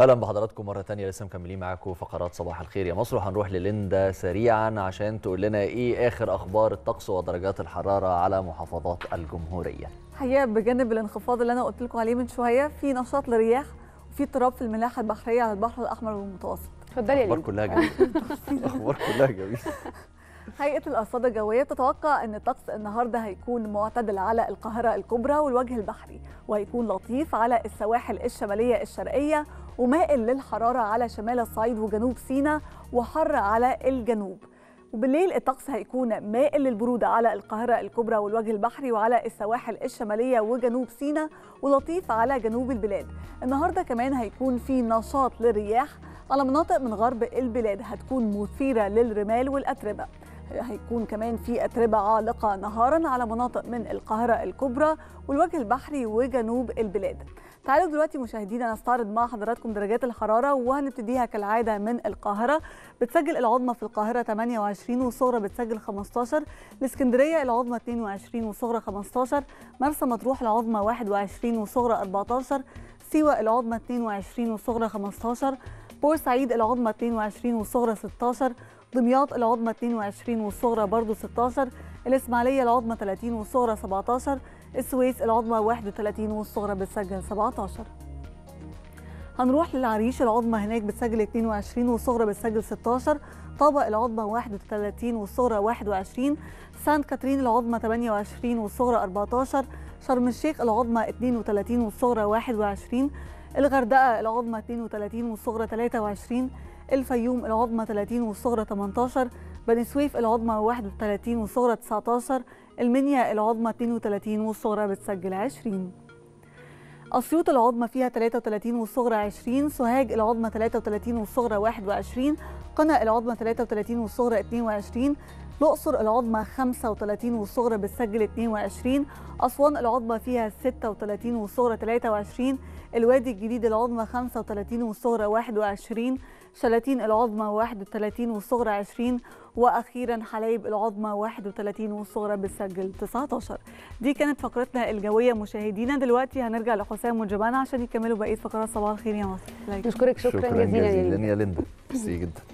اهلا بحضراتكم مره تانية لسه مكملين معاكم فقرات صباح الخير يا مصر وهنروح لليندا سريعا عشان تقول لنا ايه اخر اخبار الطقس ودرجات الحراره على محافظات الجمهوريه حقيقه بجانب الانخفاض اللي انا قلت لكم عليه من شويه في نشاط للرياح وفي اضطراب في الملاحه البحريه على البحر الاحمر والمتوسط اتفضلي يا اخبار ليلى كلها جميله اخبار كلها جميله هيئه الارصاد الجويه تتوقع ان الطقس النهارده هيكون معتدل على القاهره الكبرى والوجه البحري وهيكون لطيف على السواحل الشماليه الشرقيه ومائل للحراره على شمال الصعيد وجنوب سيناء وحر على الجنوب وبالليل الطقس هيكون مائل للبروده على القاهره الكبرى والوجه البحري وعلى السواحل الشماليه وجنوب سيناء ولطيف على جنوب البلاد النهارده كمان هيكون في نشاط للرياح على مناطق من غرب البلاد هتكون مثيره للرمال والاتربه هيكون كمان في أتربة عالقة نهارا على مناطق من القاهرة الكبرى والوجه البحري وجنوب البلاد تعالوا دلوقتي مشاهدينا نستعرض مع حضراتكم درجات الحرارة وهنبتديها كالعادة من القاهرة بتسجل العظمى في القاهرة 28 والصغرى بتسجل 15 الإسكندرية العظمى 22 والصغرى 15 مرسى مطروح العظمى 21 والصغرى 14 سيوة العظمى 22 والصغرى 15 بورسعيد العظمى 22 والصغرى 16 دمياط العظمى 22 والصغرى برضو 16 الإسماعيلية العظمى 30 والصغرى 17 السويس العظمى 31 والصغرى بتسجل 17 هنروح للعريش العظمى هناك بتسجل 22 والصغرى بتسجل 16 طابق العظمى 31 والصغرى 21 سانت كاترين العظمى 28 والصغرى 14 شرم الشيخ العظمى 32 والصغرى 21 الغردقة العظمى 32 والصغرى 23 الفيوم العظمى 30 والصغرى 18 بني سويف العظمى 31 والصغرى 19 المنيا العظمى 32 والصغرى بتسجل 20 أسيوط العظمى فيها 33 والصغرى 20 سوهاج العظمى 33 والصغرى 21 قنا العظمى 33 والصغرى 22 الأقصر العظمى 35 والصغرى بتسجل 22 أسوان العظمى فيها 36 والصغرى 23 الوادي الجديد العظمى 35 والصغرى 21 شلاتين العظمى 31 والصغرى 20 واخيرا حلايب العظمى 31 والصغرى بتسجل 19 دي كانت فقرتنا الجويه مشاهدينا دلوقتي هنرجع لحسام وجمانة عشان يكملوا بقيه فقرات صباح الخير يا مصر نشكرك شكرا, جزيلا يا ليلى جزيلا يا ليندا ميرسي جدا